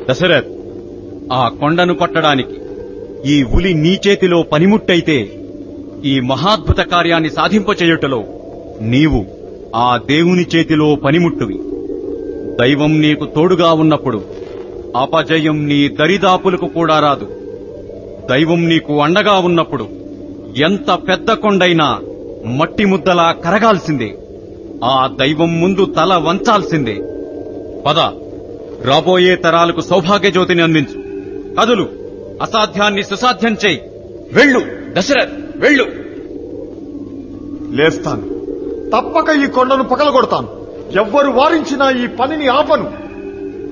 దశరథ్ ఆ కొండను కొట్టడానికి ఈ ఉలి నీ చేతిలో పనిముట్టయితే ఈ మహాద్భుత కార్యాన్ని సాధింపచేయుటలో నీవు ఆ దేవుని చేతిలో పనిముట్టువి దైవం నీకు తోడుగా ఉన్నప్పుడు అపజయం నీ దరిదాపులకు కూడా రాదు దైవం నీకు అండగా ఉన్నప్పుడు ఎంత పెద్ద కొండైనా మట్టి ముద్దలా కరగాల్సిందే ఆ దైవం ముందు తల వంచాల్సిందే పద రాబోయే తరాలకు సౌభాగ్య జ్యోతిని అందించు కదులు అసాధ్యాన్ని సుసాధ్యం చేయి వెళ్ళు దశరథ్ వెళ్ళు లేస్తాను తప్పక ఈ కొండను పగలగొడతాను ఎవ్వరు వారించినా ఈ పనిని ఆపను